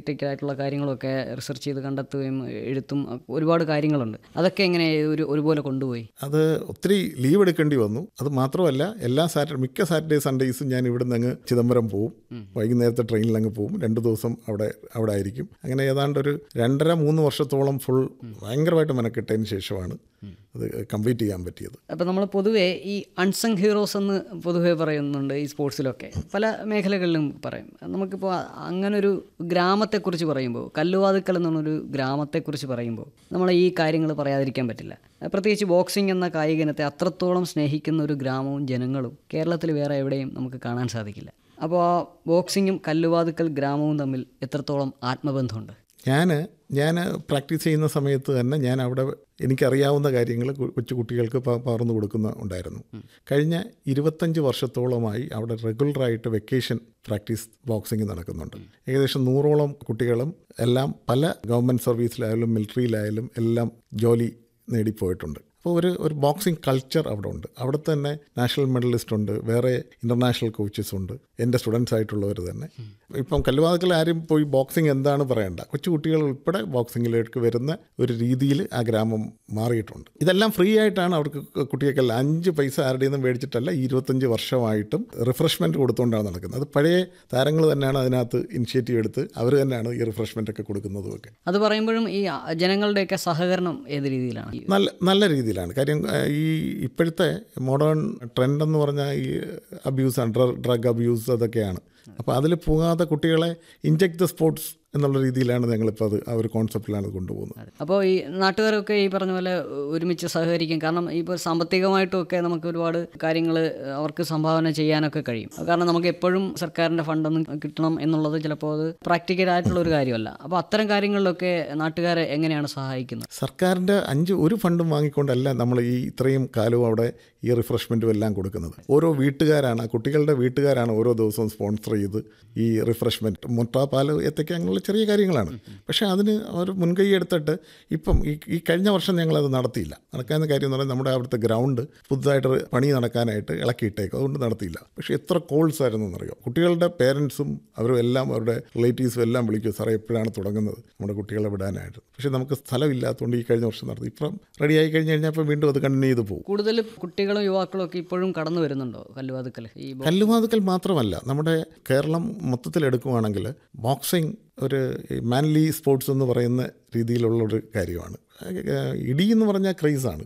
scientific ആയിട്ടുള്ള കാര്യങ്ങളൊക്കെ research ചെയ്ത് കണ്ടെത്തുകയും എഴുത്തും ഒരുപാട് കാര്യങ്ങളുണ്ട് അതൊക്കെ എങ്ങനെ ഒരു ഒരുപോലെ കൊണ്ടുപോയി അത് ഒത്തിരി ലീവ് എടുക്കേണ്ടി വന്നു അത് മാത്രമല്ല എല്ലാ സാറ്റർഡേ മിക്ക സാറ്റർഡേ സൺഡേയ്സും ഞാൻ ഇവിടുന്ന് അങ്ങ് ചിദംബരം പോവും വൈകുന്നേരത്തെ ട്രെയിനിൽ അങ്ങ് പോവും രണ്ട് ദിവസം അവിടെ അവിടെ ആയിരിക്കും അങ്ങനെ ഏതാണ്ട് ഒരു രണ്ടര മൂന്ന് വർഷത്തോളം ഫുൾ ഭയങ്കരമായിട്ട് മെനക്കെട്ടതിന് ശേഷമാണ് അത് കംപ്ലീറ്റ് ചെയ്യാൻ പറ്റിയത് അപ്പം നമ്മൾ പൊതുവേ ഈ അൺസങ് ഹീറോസ് എന്ന് പൊതുവേ പറയുന്നുണ്ട് ഈ സ്പോർട്സിലൊക്കെ പല മേഖലകളിലും പറയും നമുക്കിപ്പോൾ അങ്ങനൊരു ഗ്രാമത്തെക്കുറിച്ച് പറയുമ്പോൾ കല്ലുവാതുക്കൽ എന്നുള്ളൊരു ഗ്രാമത്തെക്കുറിച്ച് പറയുമ്പോൾ നമ്മൾ ഈ കാര്യങ്ങൾ പറയാതിരിക്കാൻ പറ്റില്ല പ്രത്യേകിച്ച് ബോക്സിംഗ് എന്ന കായിക ഇനത്തെ അത്രത്തോളം സ്നേഹിക്കുന്ന ഒരു ഗ്രാമവും ജനങ്ങളും കേരളത്തിൽ വേറെ എവിടെയും നമുക്ക് കാണാൻ സാധിക്കില്ല അപ്പോൾ ആ ബോക്സിങ്ങും കല്ലുവാതുക്കൽ ഗ്രാമവും തമ്മിൽ എത്രത്തോളം ആത്മബന്ധമുണ്ട് ഞാൻ ഞാൻ പ്രാക്ടീസ് ചെയ്യുന്ന സമയത്ത് തന്നെ ഞാൻ അവിടെ എനിക്കറിയാവുന്ന കാര്യങ്ങൾ കു- കൊച്ചു കുട്ടികൾക്ക് പ- പകർന്നു കൊടുക്കുന്ന ഉണ്ടായിരുന്നു കഴിഞ്ഞ ഇരുപത്തഞ്ച് വർഷത്തോളമായി അവിടെ റെഗുലറായിട്ട് വെക്കേഷൻ പ്രാക്ടീസ് ബോക്സിംഗ് നടക്കുന്നുണ്ട് ഏകദേശം നൂറോളം കുട്ടികളും എല്ലാം പല ഗവൺമെൻറ് സർവീസിലായാലും മിലിറ്ററിയിലായാലും എല്ലാം ജോലി നേടിപ്പോയിട്ടുണ്ട് അപ്പോൾ ഒരു ഒരു ബോക്സിംഗ് കൾച്ചർ അവിടെ ഉണ്ട് അവിടെ തന്നെ നാഷണൽ മെഡലിസ്റ്റ് ഉണ്ട് വേറെ ഇൻ്റർനാഷണൽ കോച്ചസ് ഉണ്ട് എൻ്റെ സ്റ്റുഡൻസ് ആയിട്ടുള്ളവർ തന്നെ ഇപ്പം കല്ലുവാതക്കൽ ആരും പോയി ബോക്സിംഗ് എന്താണ് പറയണ്ട കൊച്ചു കുട്ടികൾ ഉൾപ്പെടെ ബോക്സിങ്ങിലേക്ക് വരുന്ന ഒരു രീതിയിൽ ആ ഗ്രാമം മാറിയിട്ടുണ്ട് ഇതെല്ലാം ഫ്രീ ആയിട്ടാണ് അവർക്ക് കുട്ടികൾക്കെല്ലാം അഞ്ച് പൈസ ആരുടെയും നിന്നും മേടിച്ചിട്ടല്ല ഈ ഇരുപത്തഞ്ച് വർഷമായിട്ടും റിഫ്രഷ്മെൻറ്റ് കൊടുത്തുകൊണ്ടാണ് നടക്കുന്നത് അത് പഴയ താരങ്ങൾ തന്നെയാണ് അതിനകത്ത് ഇനിഷ്യേറ്റീവ് എടുത്ത് അവർ തന്നെയാണ് ഈ റിഫ്രഷ്മെൻ്റ് ഒക്കെ കൊടുക്കുന്നതും ഒക്കെ അത് പറയുമ്പോഴും ഈ ജനങ്ങളുടെയൊക്കെ സഹകരണം ഏത് രീതിയിലാണ് ഈ നല്ല നല്ല രീതിയിലാണ് കാര്യം ആ, ഈ ഇപ്പോഴത്തെ മോഡേൺ ട്രെൻഡ് എന്ന് പറഞ്ഞാൽ ഈ അബ്യൂസാണ് ഡ്രഗ് അബ്യൂസ് അതൊക്കെയാണ് അപ്പോൾ അതിൽ പോകാതെ കുട്ടികളെ ഇൻജെക്ട് ദ സ്പോർട്സ് എന്നുള്ള രീതിയിലാണ് ഞങ്ങളിപ്പോൾ അത് ആ ഒരു കോൺസെപ്റ്റിലാണ് ഇത് കൊണ്ടുപോകുന്നത് അപ്പോൾ ഈ നാട്ടുകാരൊക്കെ ഈ പറഞ്ഞ പോലെ ഒരുമിച്ച് സഹകരിക്കും കാരണം ഇപ്പോൾ സാമ്പത്തികമായിട്ടും ഒക്കെ നമുക്ക് ഒരുപാട് കാര്യങ്ങൾ അവർക്ക് സംഭാവന ചെയ്യാനൊക്കെ കഴിയും കാരണം നമുക്ക് എപ്പോഴും സർക്കാരിൻ്റെ ഫണ്ടൊന്നും കിട്ടണം എന്നുള്ളത് ചിലപ്പോൾ അത് പ്രാക്ടിക്കൽ ആയിട്ടുള്ള ഒരു കാര്യമല്ല അപ്പോൾ അത്തരം കാര്യങ്ങളിലൊക്കെ നാട്ടുകാരെ എങ്ങനെയാണ് സഹായിക്കുന്നത് സർക്കാരിൻ്റെ അഞ്ച് ഒരു ഫണ്ടും വാങ്ങിക്കൊണ്ടല്ല നമ്മൾ ഈ ഇത്രയും കാലവും അവിടെ ഈ റിഫ്രഷ്മെൻറ്റും എല്ലാം കൊടുക്കുന്നത് ഓരോ വീട്ടുകാരാണ് ആ കുട്ടികളുടെ വീട്ടുകാരാണ് ഓരോ ദിവസവും സ്പോൺസർ ചെയ്ത് ഈ റിഫ്രഷ്മെൻറ്റ് മുട്ട പാല് ഏത്തക്ക അങ്ങനെയുള്ള ചെറിയ കാര്യങ്ങളാണ് പക്ഷേ അതിന് ഒരു മുൻകൈ എടുത്തിട്ട് ഇപ്പം ഈ ഈ കഴിഞ്ഞ വർഷം ഞങ്ങളത് നടത്തിയില്ല നടക്കാവുന്ന കാര്യം എന്ന് പറഞ്ഞാൽ നമ്മുടെ അവിടുത്തെ ഗ്രൗണ്ട് പുതുതായിട്ട് പണി നടക്കാനായിട്ട് ഇളക്കിയിട്ടേക്കും അതുകൊണ്ട് നടത്തിയില്ല പക്ഷേ എത്ര കോൾസ് ആയിരുന്നു എന്നറിയോ കുട്ടികളുടെ പേരൻസും അവരും എല്ലാം അവരുടെ റിലേറ്റീവ്സും എല്ലാം വിളിക്കും സാറേ എപ്പോഴാണ് തുടങ്ങുന്നത് നമ്മുടെ കുട്ടികളെ വിടാനായിട്ട് പക്ഷേ നമുക്ക് സ്ഥലമില്ലാത്തതുകൊണ്ട് ഈ കഴിഞ്ഞ വർഷം നടത്തി ഇപ്പം റെഡിയായി കഴിഞ്ഞ് കഴിഞ്ഞാൽ ഇപ്പം വീണ്ടും അത് കണ്ടിന്യൂ ചെയ്ത് പോകും കൂടുതൽ കുട്ടികളും യുവാക്കളും ഒക്കെ ഇപ്പോഴും കടന്നു വരുന്നുണ്ടോ കല്ലുവാതുക്കൽ ഈ ബോ- കല്ലുവാതുക്കൽ മാത്രമല്ല നമ്മുടെ കേരളം മൊത്തത്തിൽ എടുക്കുവാണെങ്കിൽ ബോക്സിംഗ് ഒരു മാൻലി സ്പോർട്സ് എന്ന് പറയുന്ന രീതിയിലുള്ള ഒരു കാര്യമാണ് ഏഹ് ഇടി എന്ന് പറഞ്ഞാൽ ക്രൈസാണ്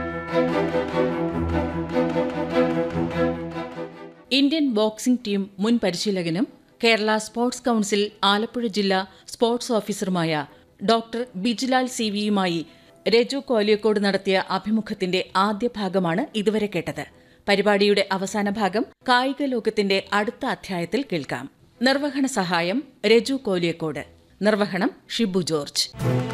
ഇന്ത്യൻ ബോക്സിംഗ് ടീം മുൻ പരിശീലകനും കേരള സ്പോർട്സ് കൗൺസിൽ ആലപ്പുഴ ജില്ലാ സ്പോർട്സ് ഓഫീസറുമായ ഡോക്ടർ ബിജിലാൽ സി വിയുമായി രജു കോലിയക്കോട് നടത്തിയ അഭിമുഖത്തിന്റെ ആദ്യ ഭാഗമാണ് ഇതുവരെ കേട്ടത് പരിപാടിയുടെ അവസാന ഭാഗം കായിക ലോകത്തിന്റെ അടുത്ത അധ്യായത്തിൽ കേൾക്കാം നിർവഹണ സഹായം രജു കോലിയക്കോട് നിർവഹണം ഷിബു ജോർജ്